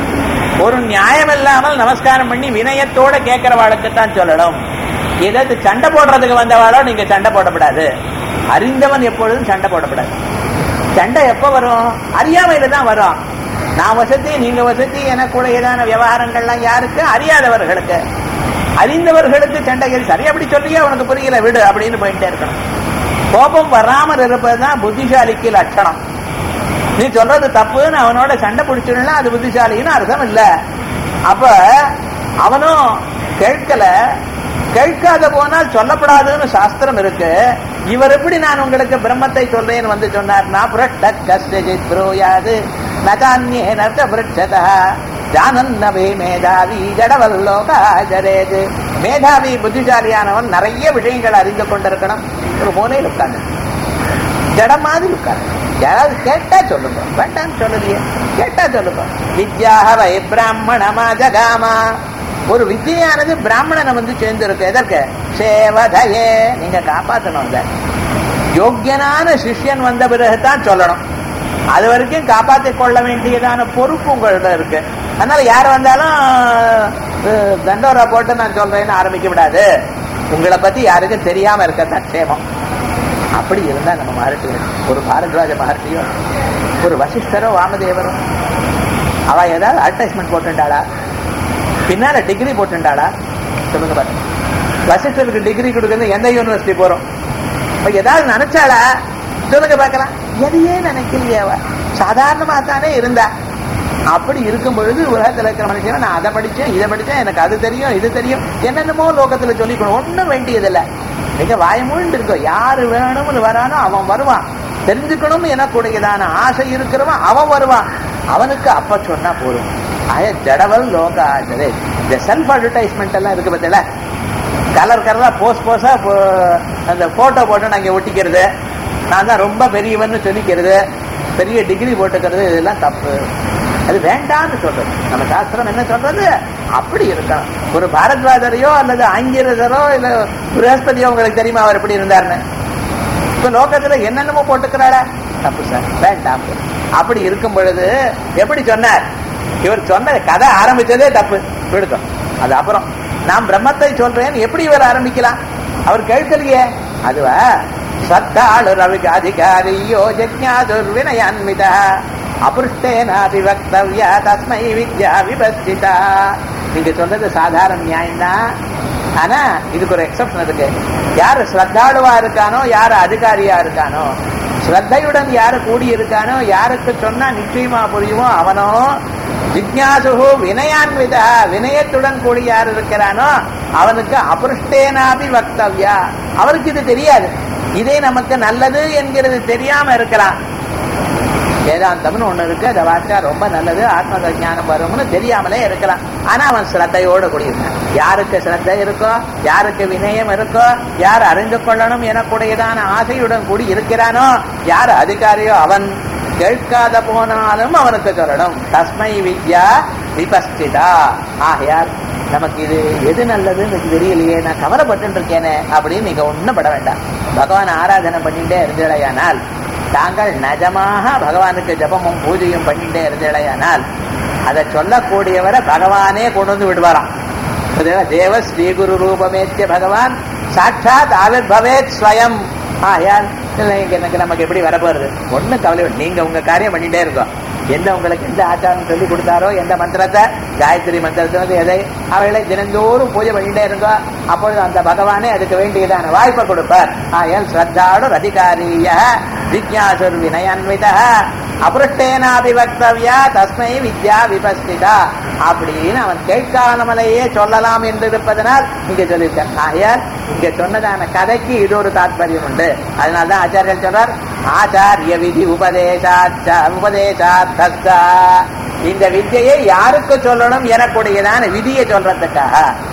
ஒரு நியாயம் இல்லாமல் நமஸ்காரம் பண்ணி வினயத்தோட கேட்கிறவாளுக்கு தான் சொல்லணும் ஏதாவது சண்டை போடுறதுக்கு வந்தவாளோ நீங்க சண்டை போடக்கூடாது அறிந்தவன் எப்பொழுதும் சண்டை போடக்கூடாது சண்டை எப்ப வரும் அறியாமையில தான் வரும் நான் வசதி நீங்க வசதி எனக்கு கூட ஏதான விவகாரங்கள்லாம் யாருக்கு அறியாதவர்களுக்கு அறிந்தவர்களுக்கு சண்டைகள் சரி அப்படி சொல்லியே உனக்கு புரியல விடு அப்படின்னு போயிட்டே இருக்கணும் கோபம் வராமல் இருப்பதுதான் புத்திசாலிக்கு லட்சணம் நீ சொல்றது தப்புன்னு அவனோட சண்டை பிடிச்சிடல அது புத்திசாலின்னு அர்த்தம் இல்ல அப்ப அவனும் கேட்கல கேட்காத போனால் சொல்லப்படாதுன்னு சாஸ்திரம் இருக்கு இவர் எப்படி நான் உங்களுக்கு பிரம்மத்தை சொல்றேன்னு வந்து சொன்னார்னா புரட்ட கஷ்டித் புரோயாது நதான்யே நர்த்த புரட்சதா ஜானன்னவே மேதாவி ஜடவல்லோகாஜரேது மேதாவி புத்திசாலியானவன் நிறைய விஷயங்கள் அறிந்து கொண்டிருக்கணும் ஒரு மூலையில் உட்கார்ந்து ஜடம் மாதிரி உட்கார்ந்து யாராவது கேட்டா சொல்லுங்க வேண்டாம் சொல்லலையே கேட்டா சொல்லுங்க வித்யாக வை பிராமணமா ஜகாமா ஒரு வித்தியானது பிராமணனை வந்து சேர்ந்திருக்கு எதற்கு சேவதையே நீங்க காப்பாற்றணும் அதை யோக்கியனான சிஷ்யன் வந்த பிறகுதான் சொல்லணும் அது வரைக்கும் காப்பாற்றிக் கொள்ள வேண்டியதான பொறுப்பு உங்கள்ட்ட இருக்கு அதனால யார் வந்தாலும் அஹ், தண்டோரா போட்டு நான் சொல்றேன்னு ஆரம்பிக்க விடாது உங்களை பத்தி யாருக்கும் தெரியாம இருக்கத்தான் க்ஷேமம் அப்படி இருந்தா நம்ம மகர்ஷி ஒரு பாரத்வாஜ மகர்ஷியோ ஒரு வசிஷ்டரோ வாமதேவரோ அவ ஏதாவது அட்வர்டைஸ்மெண்ட் போட்டுண்டாளா பின்னால டிகிரி போட்டுண்டாளா சொல்லுங்க பாருங்க வசிஷ்டருக்கு டிகிரி கொடுக்கறது எந்த யூனிவர்சிட்டி போறோம் இப்ப ஏதாவது நினைச்சாளா சொல்லுங்க பார்க்கலாம் எதையே நினைக்கலையே அவ சாதாரணமா தானே இருந்தா அப்படி இருக்கும் பொழுது உலகத்துல இருக்கிற மனுஷன் நான் அதை படிச்சேன் இதை படிச்சேன் எனக்கு அது தெரியும் இது தெரியும் என்னென்னமோ லோகத்துல சொல்லிக்கணும் ஒண்ணும் வேண்டியதில்லை மிக வாயமூண்டு இருக்கும் யாரு வேணும்னு வரானோ அவன் வருவான் தெரிஞ்சுக்கணும் எனக்கூடியதான ஆசை இருக்கிறவன் அவன் வருவான் அவனுக்கு அப்ப சொன்னா போதும் ஆய ஜடவல் லோக ஆச்சரே இந்த செல்ஃப் அட்வர்டைஸ்மெண்ட் எல்லாம் இருக்கு பார்த்தல கலர் கலரா போஸ்ட் போஸ்டா அந்த போட்டோ போட்டு நாங்க ஒட்டிக்கிறது நான் தான் ரொம்ப பெரியவன்னு சொல்லிக்கிறது பெரிய டிகிரி போட்டுக்கிறது இதெல்லாம் தப்பு அது வேண்டாம்னு சொல்றது நம்ம சாஸ்திரம் என்ன சொல்றது அப்படி இருக்கணும் ஒரு பாரத்வாஜரையோ அல்லது ஆங்கிலேயரோ இல்ல பிரகஸ்பதியோ உங்களுக்கு தெரியுமா அவர் எப்படி இருந்தாருன்னு இப்ப லோகத்துல என்னென்னமோ போட்டுக்கிறாளா தப்பு சார் வேண்டாம் அப்படி இருக்கும் பொழுது எப்படி சொன்னார் இவர் சொன்ன கதை ஆரம்பிச்சதே தப்பு விடுத்தோம் அது அப்புறம் நான் பிரம்மத்தை சொல்றேன் எப்படி இவர் ஆரம்பிக்கலாம் அவர் கேட்கலையே அதுவா சத்தாளு ரவிக்கு அதிகாரியோ ஜஜ்ஞாதுர் வினயான்விதா அபுருஷ்டேனாபி வக்தவ்யா தஸ்மை வித்யா விபஸ்திதா நீங்க சொல்றது சாதாரண நியாயம்தான் ஆனா இதுக்கு ஒரு எக்ஸப்ஷன் இருக்கு யாரு ஸ்ரத்தாளுவா இருக்கானோ யாரு அதிகாரியா இருக்கானோ ஸ்ரத்தையுடன் யாரு கூடி இருக்கானோ யாருக்கு சொன்னா நிச்சயமா புரியுமோ அவனோ ஜிக்ஞாசு வினயான்விதா வினயத்துடன் கூடி யார் இருக்கிறானோ அவனுக்கு அபருஷ்டேனாபி வக்தவ்யா அவருக்கு இது தெரியாது இதே நமக்கு நல்லது என்கிறது தெரியாம இருக்கலாம் வேதாந்தம்னு ஒண்ணு இருக்கு அதை வாசிச்சா ரொம்ப நல்லது ஆத்ம ஞானம் வரும்னு தெரியாமலே இருக்கலாம் ஆனா அவன் ஸ்ரத்தையோட கூடியிருக்கான் யாருக்கு ஸ்ரத்தை இருக்கோ யாருக்கு வினயம் இருக்கோ யார் அறிந்து கொள்ளணும் எனக்குடையதான ஆசையுடன் கூடி இருக்கிறானோ யார் அதிகாரியோ அவன் கேட்காத போனாலும் அவனுக்கு சொல்லணும் தஸ்மை வித்யா விபஸ்திதா ஆகையால் நமக்கு இது எது நல்லதுன்னு எனக்கு தெரியலையே நான் கவலைப்பட்டு இருக்கேனே அப்படின்னு நீங்க ஒண்ணும் பட வேண்டாம் பகவான் ஆராதனை பண்ணிட்டே இருந்தீழையானால் தாங்கள் நிஜமாக பகவானுக்கு ஜபமும் பூஜையும் பண்ணிட்டே இருந்தீழையானால் அதை சொல்லக்கூடியவரை பகவானே கொண்டு வந்து விடுவாராம் தேவ தேவ ஸ்ரீகுரு ரூபமேத்திய பகவான் சாட்சாத் ஆவிர் பவேத் ஸ்வயம் ஆயால் எனக்கு நமக்கு எப்படி வரப்போறது ஒண்ணும் கவலை வேண்டாம். நீங்க உங்க காரியம் பண்ணிட்டே இருக்கோம் எந்த உங்களுக்கு எந்த ஆச்சாரம் சொல்லி கொடுத்தாரோ எந்த மந்திரத்தை காயத்ரி மந்திரத்தை வந்து எதை அவைகளை தினந்தோறும் பூஜை பண்ணிட்டே இருக்கோ அப்பொழுது அந்த பகவானே அதுக்கு வேண்டியதான வாய்ப்பை கொடுப்பார் ஆயால் ஸ்ரத்தாடு அதிகாரிய ஜிக்யாசுர் வினயான்வித அபுருஷ்டேனாபி வக்தவ்யா தஸ்மை வித்யா விபஸ்திதா அப்படின்னு அவன் கேட்காமலேயே சொல்லலாம் என்று இருப்பதனால் இங்க சொல்லியிருக்கார் ஆகையால் இங்க சொன்னதான கதைக்கு இது ஒரு தாத்பரியம் உண்டு அதனால்தான் ஆச்சாரியர் சொல்றார் ஆச்சாரிய விதி உபதேசாச்ச உபதேசார்த்தா இந்த வித்தியை யாருக்கு சொல்லணும் எனக்கூடியதான விதியை சொல்றதுக்காக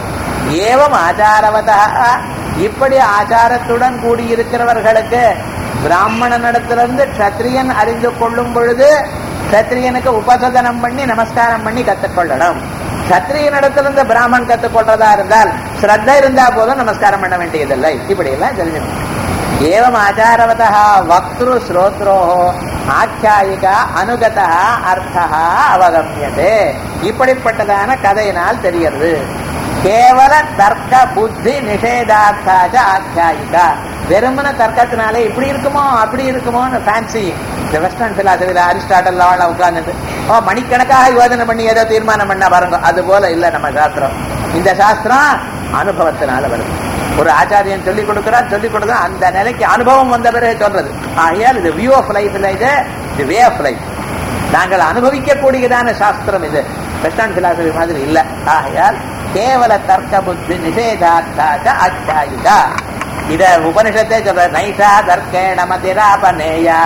ஏவம் ஆச்சாரவதா இப்படி ஆச்சாரத்துடன் கூடியிருக்கிறவர்களுக்கு பிராமணனிடத்திலிருந்து க்ஷத்ரியன் அறிந்து கொள்ளும் பொழுது க்ஷத்ரியனுக்கு உபசதனம் பண்ணி நமஸ்காரம் பண்ணி கத்துக்கொள்ளணும் க்ஷத்ரியனிடத்திலிருந்து பிராமணன் கத்துக்கொள்றதா இருந்தால் ஸ்ரத்த இருந்தா போதும் நமஸ்காரம் பண்ண வேண்டியதில்லை இப்படி எல்லாம் தெரிஞ்சுக்கணும் ஏவம் ஆச்சாரவதா வக்திரு ஸ்ரோத்ரோ ஆख्यायिका அனுகதா அர்த்தா அவகமியதே இப்படிப்பட்டதான கதையினால் தெரிகிறது கேவல தர்க்க புத்தி நிஷேதார்த்தாச்ச ஆख्यायिका வெறுமன தர்க்கத்தினாலே இப்படி இருக்குமோ அப்படி இருக்குமோன்னு ஃபேன்சி இந்த வெஸ்டர்ன் பிலாசபில அரிஸ்டாட்டல் லாவல உட்கார்ந்துட்டு ஓ மணிக்கணக்காக யோஜனை பண்ணி ஏதோ தீர்மானம் பண்ண பாருங்க அது போல இல்ல நம்ம சாஸ்திரம் இந்த சாஸ்திரம் அனுபவத்தினால வருது ஒரு ஆச்சாரியன் சொல்லிக் கொடுக்கிறார் சொல்லிக் கொடுக்குறா அந்த நிலைக்கு அனுபவம் வந்த பிறகு சொல்றது ஆகையால் இது வியூ ஆஃப் லைஃப்ல இது இது வே ஆஃப் லைஃப் நாங்கள் அனுபவிக்கக்கூடியதான சாஸ்திரம் இது வெஸ்டர்ன் பிலாசபி மாதிரி இல்ல ஆகையால் கேவல தர்க்க புத்தி நிஷேதார்த்தாச்ச ஆச்சாயிகா இத உபனிஷத்தே சொல்ற நைஷா தர்க்கேண மதிராபனேயா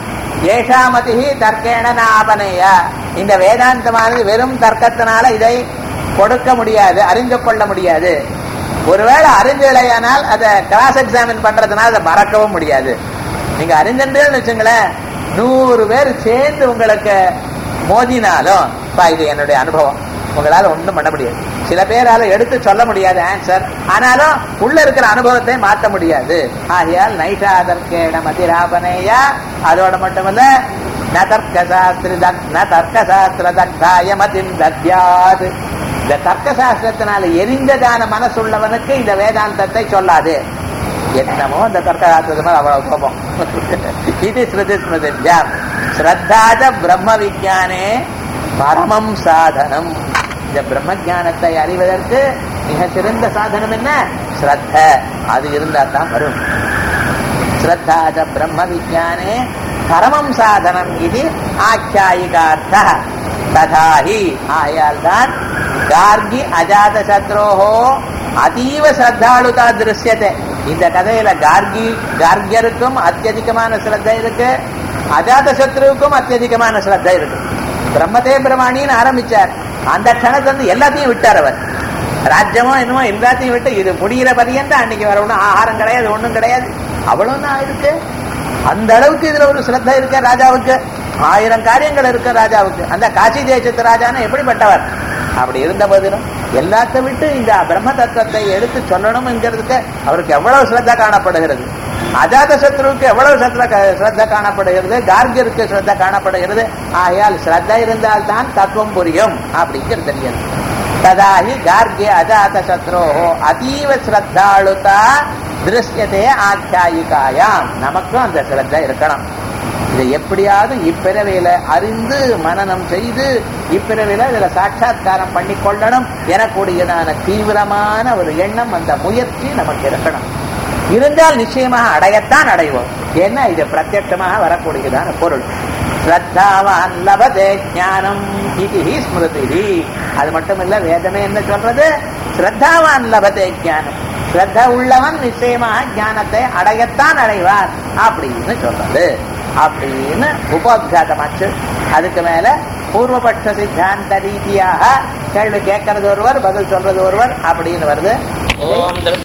ஏஷா மதி தர்க்கேண நாபனேயா இந்த வேதாந்தமானது வெறும் தர்க்கத்தினால இதை கொடுக்க முடியாது அறிந்து கொள்ள முடியாது ஒருவேளை அறிஞ்சலையானால் அதை கிராஸ் எக்ஸாமின் பண்றதுனால அதை மறக்கவும் முடியாது நீங்க அறிஞ்சன்றேன்னு வச்சுங்களேன் நூறு பேர் சேர்ந்து உங்களுக்கு மோதினாலும் பா இது என்னுடைய அனுபவம் உங்களால ஒண்ணும் பண்ண முடியாது சில பேரால எடுத்து சொல்ல முடியாது ஆன்சர் ஆனாலும் உள்ள இருக்கிற அனுபவத்தை மாத்த முடியாது ஆகையால் நைஷாதர்க்கேட மதிராபனேயா அதோட மட்டுமல்ல ந தர்க்க சாஸ்திரி ந தர்க்க சாஸ்திர தக்தாய மதிம் தத்யாது இந்த தர்க்க சாஸ்திரத்தினால எரிந்ததான மனசுள்ளவனுக்கு இந்த வேதாந்தத்தை சொல்லாது என்னமோ இந்த தர்க்க சாஸ்திரத்து மேல அவ்வளவு கோபம் இது ஸ்ருதி ஸ்மிருதிஜாம் ஸ்ரத்தாத பிரம்ம விஜானே பரமம் சாதனம் இந்த பிரம்ம ஜானத்தை அறிவதற்கு மிக சிறந்த சாதனம் என்ன ஸ்ரத்த அது இருந்தா தான் வரும் ஸ்ரத்தாத பிரம்ம விஜானே பரமம் சாதனம் இது ஆख्यायिकार्थ ததாஹி ஆயால் தான் கார்கி அஜாத சத்ரோஹோ அதீவ ஸ்ரத்தாளுதா திருஷ்யத்தை இந்த கதையில கார்கி கார்கியருக்கும் அத்தியதிகமான ஸ்ரத்த இருக்கு அஜாத சத்ருவுக்கும் அத்தியதிகமான ஸ்ரத்த இருக்கு பிரம்மதே பிரமாணின்னு ஆரம்பிச்சார் அந்த க்ஷணத்துல இருந்து எல்லாத்தையும் விட்டார் அவர் ராஜ்யமோ என்னமோ எல்லாத்தையும் விட்டு இது முடிகிற பரியந்தான் அன்னைக்கு வர ஒண்ணும் ஆகாரம் கிடையாது ஒண்ணும் கிடையாது அவ்வளவு தான் இருக்கு அந்த அளவுக்கு இதுல ஒரு ஸ்ரத்த இருக்க ராஜாவுக்கு ஆயிரம் காரியங்கள் இருக்கு ராஜாவுக்கு அந்த காசி தேசத்து ராஜான்னு எப்படிப்பட்டவர் அப்படி இருந்த போதிலும் எல்லாத்தை விட்டு இந்த பிரம்ம தத்துவத்தை எடுத்து சொல்லணும்ங்கிறதுக்கு அவருக்கு எவ்வளவு ஸ்ரத்த காணப்படுகிறது அஜாத சத்ருவுக்கு எவ்வளவு சத்ர ஸ்ரத்த காணப்படுகிறது கார்கியருக்கு ஸ்ரத்த காணப்படுகிறது ஆகையால் ஸ்ரத்த இருந்தால் தான் தத்துவம் புரியும் அப்படிங்கிறது தெரியாது ததாஹி கார்கிய அஜாத சத்ரோ அதீவ ஸ்ரத்தாளுதா திருஷ்யதே ஆக்கியாயிகாயாம் நமக்கும் அந்த ஸ்ரத்த இருக்கணும் இதை எப்படியாவது இப்பிறவையில அறிந்து மனனம் செய்து இப்பிறவையில இதுல சாட்சா்காரம் பண்ணி கொள்ளணும் எனக்கூடியதான தீவிரமான ஒரு எண்ணம் அந்த முயற்சி நமக்கு இருக்கணும் இருந்தால் நிச்சயமாக அடையத்தான் அடைவோம் ஏன்னா இது பிரத்யட்சமாக வரக்கூடியதான பொருள் ஸ்ரத்தாவான் லபதே ஞானம் இது ஸ்மிருதி அது மட்டும் இல்ல வேதமே என்ன சொல்றது ஸ்ரத்தாவான் லபதே ஞானம் ஸ்ரத்த உள்ளவன் நிச்சயமாக ஞானத்தை அடையத்தான் அடைவான் அப்படின்னு சொல்றது அப்படின்னு உபோத்காதமாச்சு அதுக்கு மேல பூர்வபட்ச சித்தாந்த ரீதியாக கேள்வி கேட்கறது ஒருவர் பதில் சொல்றது ஒருவர் அப்படின்னு வருது ஓம்